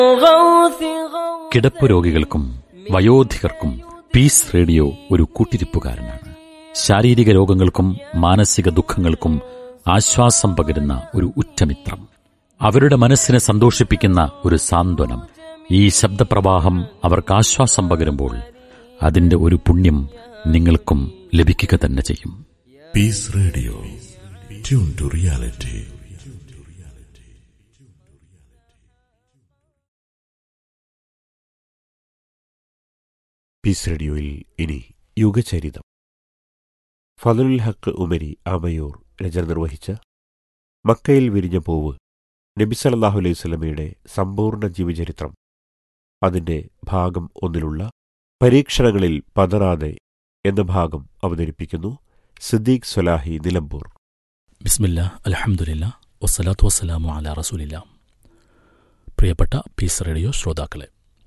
കിടപ്പ് രോഗികൾക്കും വയോധികർക്കും piece radio ഒരു കൂട്ടിരിപ്പുകാരനാണ് ശാരീരിക രോഗങ്ങൾക്കും മാനസിക ദുഃഖങ്ങൾക്കും ആശ്വാസം പകരുന്ന ഒരു ഉറ്റമിത്രം അവരുടെ മനസ്സിനെ സന്തോഷിപ്പിക്കുന്ന ഒരു സാന്ത്വനം ഈ ശബ്ദപ്രവാഹം അവർക്ക് ആശ്വാസം പകരുമ്പോൾ അതിന്റെ ഒരു പുണ്യം നിങ്ങൾക്കും ലഭിക്കുക തന്നെ ചെയ്യും peace radio tune to reality peace റേഡിയോയിൽ ഇനി യുഗചരിതം ഫതുലുൽ ഹക്ക് ഉമരി ആമയൂർ രചന നിർവഹിച്ച മക്കയിൽ വിരിഞ്ഞ പൂവ് നബി സല്ലല്ലാഹു അലൈഹി സ്വലമയുടെ സമ്പൂർണ്ണ ജീവചരിത്രം അതിന്റെ ഭാഗം ഒന്നിലുള്ള പരീക്ഷണങ്ങളിൽ പതറാതെ എന്ന ഭാഗം അവതരിപ്പിക്കുന്നു സിദ്ദീഖ് സ്വലാഹി നിലമ്പൂർ ബിസ്മില്ല അലഹമുല്ല വസ്സലാത്തു വസ്സലാമു അല റസൂലില്ല പ്രിയപ്പെട്ട പീസ് റേഡിയോ ശ്രോതാക്കളെ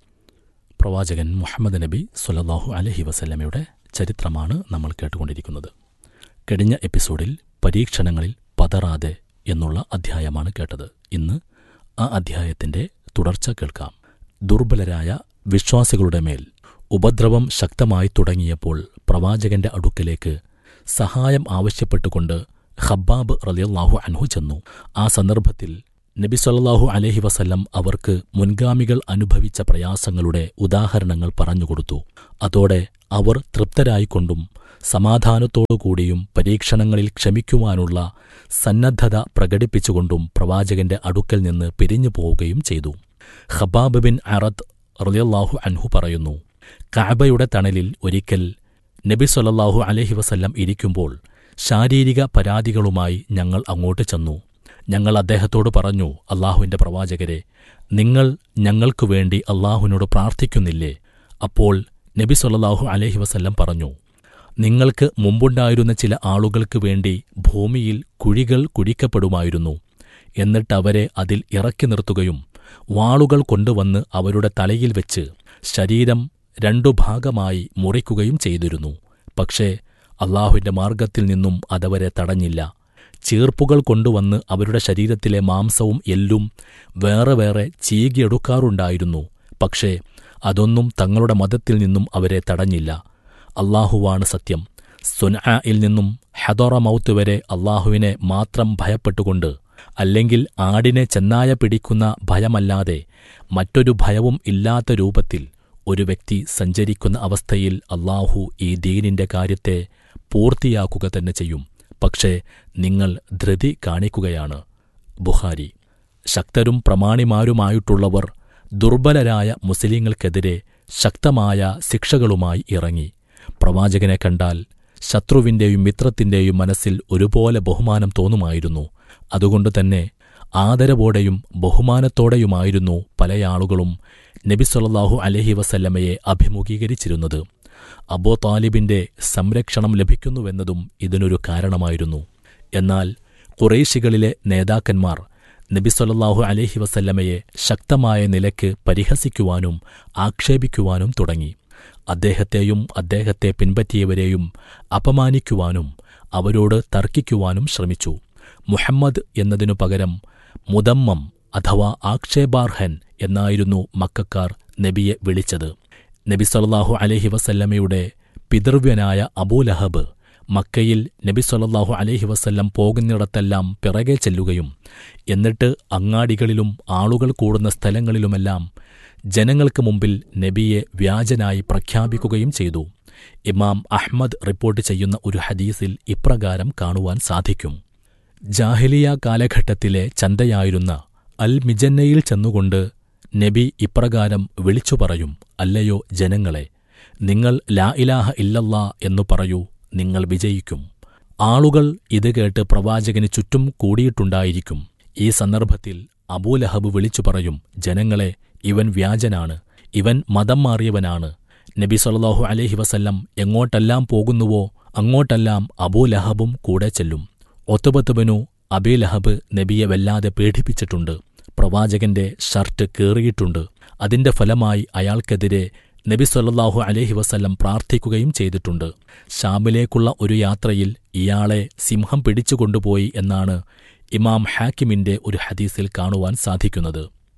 പ്രവാചകൻ മുഹമ്മദ് നബി സൊല്ലാഹു അലഹി വസല്ലമയുടെ ചരിത്രമാണ് നമ്മൾ കേട്ടുകൊണ്ടിരിക്കുന്നത് കഴിഞ്ഞ എപ്പിസോഡിൽ പരീക്ഷണങ്ങളിൽ പതറാതെ എന്നുള്ള അധ്യായമാണ് കേട്ടത് ഇന്ന് ആ അധ്യായത്തിന്റെ തുടർച്ച കേൾക്കാം ദുർബലരായ വിശ്വാസികളുടെ മേൽ ഉപദ്രവം ശക്തമായി തുടങ്ങിയപ്പോൾ പ്രവാചകന്റെ അടുക്കലേക്ക് സഹായം ആവശ്യപ്പെട്ടുകൊണ്ട് ഖബ്ബാബ് റലിയല്ലാഹു അൻഹു ചെന്നു ആ സന്ദർഭത്തിൽ നബി സല്ലല്ലാഹു അലൈഹി വസല്ലം അവർക്ക് മുൻഗാമികൾ അനുഭവിച്ച പ്രയാസങ്ങളുടെ ഉദാഹരണങ്ങൾ പറഞ്ഞുകൊടുത്തു അതോടെ അവർ തൃപ്തരായിക്കൊണ്ടും സമാധാനത്തോടുകൂടിയും പരീക്ഷണങ്ങളിൽ ക്ഷമിക്കുവാനുള്ള സന്നദ്ധത പ്രകടിപ്പിച്ചുകൊണ്ടും പ്രവാചകന്റെ അടുക്കൽ നിന്ന് പിരിഞ്ഞു പോവുകയും ചെയ്തു ഖബാബ് ബിൻ അറദ് റളിയല്ലാഹു അൻഹു പറയുന്നു കഅബയുടെ തണലിൽ ഒരിക്കൽ നബി സല്ലല്ലാഹു അലൈഹി വസല്ലം ഇരിക്കുമ്പോൾ ശാരീരിക പരാതികളുമായി ഞങ്ങൾ അങ്ങോട്ട് ചെന്നു ഞങ്ങൾ അദ്ദേഹത്തോട് പറഞ്ഞു അള്ളാഹുവിന്റെ പ്രവാചകരെ നിങ്ങൾ ഞങ്ങൾക്കു വേണ്ടി അള്ളാഹുവിനോട് പ്രാർത്ഥിക്കുന്നില്ലേ അപ്പോൾ നബി സല്ലല്ലാഹു അലൈഹി വസല്ലം പറഞ്ഞു നിങ്ങൾക്ക് മുമ്പുണ്ടായിരുന്ന ചില ആളുകൾക്ക് വേണ്ടി ഭൂമിയിൽ കുഴികൾ കുഴിക്കപ്പെടുമായിരുന്നു എന്നിട്ട് അവരെ അതിൽ ഇറക്കി നിർത്തുകയും വാളുകൾ കൊണ്ടുവന്ന് അവരുടെ തലയിൽ വെച്ച് ശരീരം രണ്ടു ഭാഗമായി മുറിക്കുകയും ചെയ്തിരുന്നു പക്ഷേ അള്ളാഹുവിന്റെ മാർഗത്തിൽ നിന്നും അതവരെ തടഞ്ഞില്ല ചീർപ്പുകൾ കൊണ്ടുവന്ന് അവരുടെ ശരീരത്തിലെ മാംസവും എല്ലും വേറെ വേറെ ചീകിയെടുക്കാറുണ്ടായിരുന്നു പക്ഷേ അതൊന്നും തങ്ങളുടെ മതത്തിൽ നിന്നും അവരെ തടഞ്ഞില്ല അള്ളാഹുവാണ് സത്യം സുൻആയിൽ നിന്നും ഹദോറ മൗത്ത് വരെ അള്ളാഹുവിനെ മാത്രം ഭയപ്പെട്ടുകൊണ്ട് അല്ലെങ്കിൽ ആടിനെ ചെന്നായ പിടിക്കുന്ന ഭയമല്ലാതെ മറ്റൊരു ഭയവും ഇല്ലാത്ത രൂപത്തിൽ ഒരു വ്യക്തി സഞ്ചരിക്കുന്ന അവസ്ഥയിൽ അള്ളാഹു ഈ ദീനിന്റെ കാര്യത്തെ പൂർത്തിയാക്കുക തന്നെ ചെയ്യും പക്ഷേ നിങ്ങൾ ധൃതി കാണിക്കുകയാണ് ബുഹാരി ശക്തരും പ്രമാണിമാരുമായിട്ടുള്ളവർ ദുർബലരായ മുസ്ലിങ്ങൾക്കെതിരെ ശക്തമായ ശിക്ഷകളുമായി ഇറങ്ങി പ്രവാചകനെ കണ്ടാൽ ശത്രുവിന്റെയും മിത്രത്തിന്റെയും മനസ്സിൽ ഒരുപോലെ ബഹുമാനം തോന്നുമായിരുന്നു അതുകൊണ്ട് തന്നെ ആദരവോടെയും ബഹുമാനത്തോടെയുമായിരുന്നു പലയാളുകളും നബി സല്ലല്ലാഹു അലഹി വസല്ലമയെ അഭിമുഖീകരിച്ചിരുന്നത് അബോ താലിബിന്റെ സംരക്ഷണം ലഭിക്കുന്നുവെന്നതും ഇതിനൊരു കാരണമായിരുന്നു എന്നാൽ കുറേശികളിലെ നേതാക്കന്മാർ നബി സല്ലല്ലാഹു അലൈഹി വസല്ലമയെ ശക്തമായ നിലയ്ക്ക് പരിഹസിക്കുവാനും ആക്ഷേപിക്കുവാനും തുടങ്ങി അദ്ദേഹത്തെയും അദ്ദേഹത്തെ പിൻപറ്റിയവരെയും അപമാനിക്കുവാനും അവരോട് തർക്കിക്കുവാനും ശ്രമിച്ചു മുഹമ്മദ് എന്നതിനു പകരം മുദമ്മം അഥവാ ആക്ഷേപാർഹൻ എന്നായിരുന്നു മക്കാർ നബിയെ വിളിച്ചത് നബി സല്ലല്ലാഹു അലൈഹി വസല്ലമയുടെ പിതൃവ്യനായ അബൂലഹബ് മക്കയിൽ നബി സല്ലല്ലാഹു അലൈഹി വസല്ലം പോകുന്നിടത്തെല്ലാം പിറകെ ചെല്ലുകയും എന്നിട്ട് അങ്ങാടികളിലും ആളുകൾ കൂടുന്ന സ്ഥലങ്ങളിലുമെല്ലാം ജനങ്ങൾക്ക് മുമ്പിൽ നബിയെ വ്യാജനായി പ്രഖ്യാപിക്കുകയും ചെയ്തു ഇമാം അഹ്മദ് റിപ്പോർട്ട് ചെയ്യുന്ന ഒരു ഹദീസിൽ ഇപ്രകാരം കാണുവാൻ സാധിക്കും ജാഹിലിയ കാലഘട്ടത്തിലെ ചന്തയായിരുന്ന അൽ മിജന്നയിൽ ചെന്നുകൊണ്ട് നബി ഇപ്രകാരം വിളിച്ചു പറയും അല്ലയോ ജനങ്ങളെ നിങ്ങൾ ലാ ഇലാഹ ഇല്ലല്ലാ എന്നു പറയൂ നിങ്ങൾ വിജയിക്കും ആളുകൾ ഇത് കേട്ട് പ്രവാചകന് ചുറ്റും കൂടിയിട്ടുണ്ടായിരിക്കും ഈ സന്ദർഭത്തിൽ അബൂലഹബ് വിളിച്ചു പറയും ജനങ്ങളെ ഇവൻ വ്യാജനാണ് ഇവൻ മതം മാറിയവനാണ് നബി സല്ലല്ലാഹു അലൈഹി വസല്ലം എങ്ങോട്ടെല്ലാം പോകുന്നുവോ അങ്ങോട്ടെല്ലാം അബൂലഹബും കൂടെ ചെല്ലും ഒത്തുബത്തുബനു അബീലഹബ് നബിയെ വല്ലാതെ പേടിപ്പിച്ചിട്ടുണ്ട് പ്രവാചകന്റെ ഷർട്ട് കീറിയിട്ടുണ്ട് അതിന്റെ ഫലമായി അയാൾക്കെതിരെ നബി സല്ലല്ലാഹു അലൈഹി വസല്ലം പ്രാർത്ഥിക്കുകയും ചെയ്തിട്ടുണ്ട് ഷാമിലേക്കുള്ള ഒരു യാത്രയിൽ ഇയാളെ സിംഹം പിടിച്ചുകൊണ്ടുപോയി എന്നാണ് ഇമാം ഹാക്കിമിന്റെ ഒരു ഹദീസിൽ കാണുവാൻ സാധിക്കുന്നത്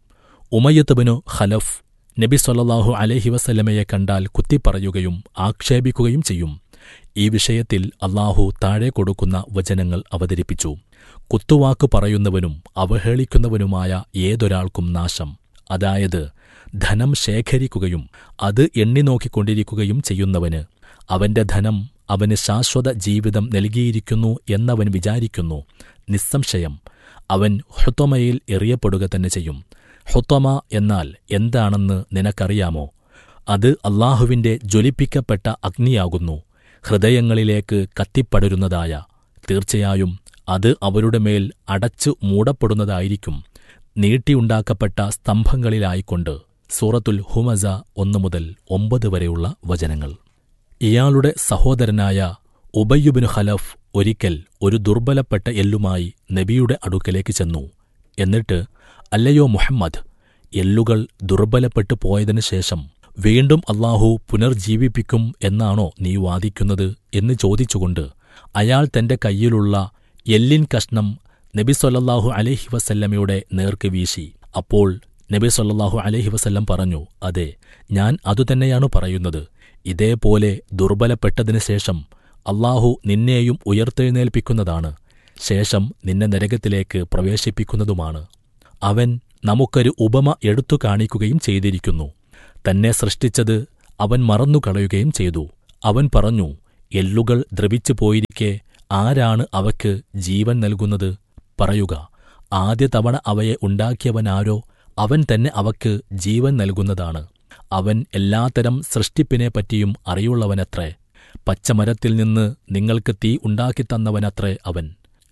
ഉമയ്യത്തുബിനു ഖലഫ് നബി സൊല്ലാഹു അലഹി വസല്ലമയെ കണ്ടാൽ കുത്തിപ്പറയുകയും ആക്ഷേപിക്കുകയും ചെയ്യും ഈ വിഷയത്തിൽ അള്ളാഹു താഴെ കൊടുക്കുന്ന വചനങ്ങൾ അവതരിപ്പിച്ചു കുത്തുവാക്ക് പറയുന്നവനും അവഹേളിക്കുന്നവനുമായ ഏതൊരാൾക്കും നാശം അതായത് ധനം ശേഖരിക്കുകയും അത് എണ്ണി നോക്കിക്കൊണ്ടിരിക്കുകയും ചെയ്യുന്നവന് അവന്റെ ധനം അവന് ശാശ്വത ജീവിതം നൽകിയിരിക്കുന്നു എന്നവൻ വിചാരിക്കുന്നു നിസ്സംശയം അവൻ ഹുത്വമയിൽ എറിയപ്പെടുക തന്നെ ചെയ്യും ഹുത്വമ എന്നാൽ എന്താണെന്ന് നിനക്കറിയാമോ അത് അള്ളാഹുവിന്റെ ജ്വലിപ്പിക്കപ്പെട്ട അഗ്നിയാകുന്നു ഹൃദയങ്ങളിലേക്ക് കത്തിപ്പടരുന്നതായ തീർച്ചയായും അത് അവരുടെ മേൽ അടച്ചു മൂടപ്പെടുന്നതായിരിക്കും നീട്ടിയുണ്ടാക്കപ്പെട്ട സ്തംഭങ്ങളിലായിക്കൊണ്ട് സൂറത്തുൽ ഹുമസ ഒന്നു മുതൽ ഒമ്പത് വരെയുള്ള വചനങ്ങൾ ഇയാളുടെ സഹോദരനായ ഉബയ്യുബിന് ഖലഫ് ഒരിക്കൽ ഒരു ദുർബലപ്പെട്ട എല്ലുമായി നബിയുടെ അടുക്കലേക്ക് ചെന്നു എന്നിട്ട് അല്ലയോ മുഹമ്മദ് എല്ലുകൾ ദുർബലപ്പെട്ടു പോയതിനു ശേഷം വീണ്ടും അള്ളാഹു പുനർജീവിപ്പിക്കും എന്നാണോ നീ വാദിക്കുന്നത് എന്ന് ചോദിച്ചുകൊണ്ട് അയാൾ തന്റെ കയ്യിലുള്ള എല്ലിൻ കഷ്ണം നബി സൊല്ലാഹു അലഹി വസല്ലമയുടെ നേർക്ക് വീശി അപ്പോൾ നബി സൊല്ലാഹു അലഹി വസല്ലം പറഞ്ഞു അതെ ഞാൻ അതുതന്നെയാണ് പറയുന്നത് ഇതേപോലെ ദുർബലപ്പെട്ടതിനു ശേഷം അള്ളാഹു നിന്നെയും ഉയർത്തെഴുന്നേൽപ്പിക്കുന്നതാണ് ശേഷം നിന്നെ നരകത്തിലേക്ക് പ്രവേശിപ്പിക്കുന്നതുമാണ് അവൻ നമുക്കൊരു ഉപമ എടുത്തു കാണിക്കുകയും ചെയ്തിരിക്കുന്നു തന്നെ സൃഷ്ടിച്ചത് അവൻ മറന്നുകളയുകയും ചെയ്തു അവൻ പറഞ്ഞു എല്ലുകൾ ദ്രവിച്ചു പോയിരിക്കെ ആരാണ് അവയ്ക്ക് ജീവൻ നൽകുന്നത് പറയുക ആദ്യ തവണ അവയെ ഉണ്ടാക്കിയവനാരോ അവൻ തന്നെ അവയ്ക്ക് ജീവൻ നൽകുന്നതാണ് അവൻ എല്ലാത്തരം സൃഷ്ടിപ്പിനെപ്പറ്റിയും അറിയുള്ളവനത്രേ പച്ചമരത്തിൽ നിന്ന് നിങ്ങൾക്ക് തീ ഉണ്ടാക്കിത്തന്നവനത്രേ അവൻ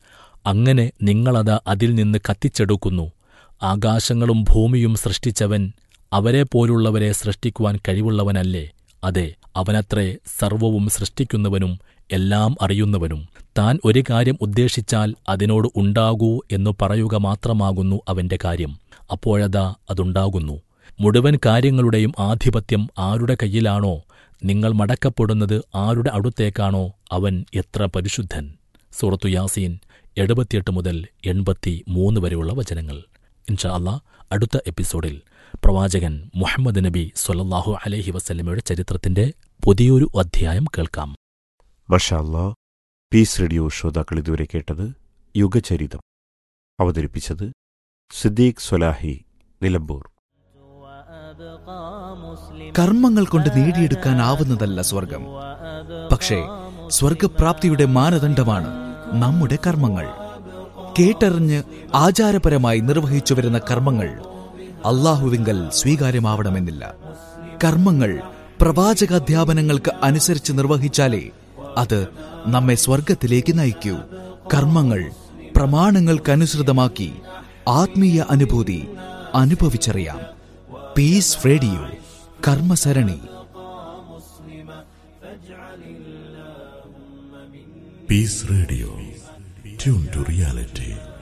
അങ്ങനെ നിങ്ങളത് അതിൽ നിന്ന് കത്തിച്ചെടുക്കുന്നു ആകാശങ്ങളും ഭൂമിയും സൃഷ്ടിച്ചവൻ അവരെപ്പോലുള്ളവരെ സൃഷ്ടിക്കുവാൻ കഴിവുള്ളവനല്ലേ അതെ അവനത്രേ സർവവും സൃഷ്ടിക്കുന്നവനും എല്ലാം അറിയുന്നവനും താൻ ഒരു കാര്യം ഉദ്ദേശിച്ചാൽ അതിനോട് ഉണ്ടാകൂ എന്നു പറയുക മാത്രമാകുന്നു അവന്റെ കാര്യം അപ്പോഴതാ അതുണ്ടാകുന്നു മുഴുവൻ കാര്യങ്ങളുടെയും ആധിപത്യം ആരുടെ കയ്യിലാണോ നിങ്ങൾ മടക്കപ്പെടുന്നത് ആരുടെ അടുത്തേക്കാണോ അവൻ എത്ര പരിശുദ്ധൻ സൂറത്തു യാസീൻ എഴുപത്തിയെട്ട് മുതൽ എൺപത്തി മൂന്ന് വരെയുള്ള വചനങ്ങൾ ഇൻഷാ അല്ലാ അടുത്ത എപ്പിസോഡിൽ പ്രവാചകൻ മുഹമ്മദ് നബി സൊല്ലാഹു അലഹി വസ്ലമയുടെ ചരിത്രത്തിന്റെ പുതിയൊരു അധ്യായം കേൾക്കാം മഷാല്ല പീസ് റേഡിയോ ശ്രോതാക്കൾ ഇതുവരെ കേട്ടത് യുഗചരിതം അവതരിപ്പിച്ചത് സിദ്ദീഖ് സ്വലാഹി നിലമ്പൂർ കർമ്മങ്ങൾ കൊണ്ട് നേടിയെടുക്കാനാവുന്നതല്ല സ്വർഗം പക്ഷേ സ്വർഗപ്രാപ്തിയുടെ മാനദണ്ഡമാണ് നമ്മുടെ കർമ്മങ്ങൾ കേട്ടറിഞ്ഞ് ആചാരപരമായി നിർവഹിച്ചു വരുന്ന കർമ്മങ്ങൾ അള്ളാഹുവിങ്കൽ സ്വീകാര്യമാവണമെന്നില്ല കർമ്മങ്ങൾ പ്രവാചകാധ്യാപനങ്ങൾക്ക് അനുസരിച്ച് നിർവഹിച്ചാലേ അത് നമ്മെ സ്വർഗത്തിലേക്ക് നയിക്കൂ കർമ്മങ്ങൾ പ്രമാണങ്ങൾക്കനുസൃതമാക്കി ആത്മീയ അനുഭൂതി അനുഭവിച്ചറിയാം പീസ് റേഡിയോ കർമ്മസരണി Peace Radio. Tune to reality.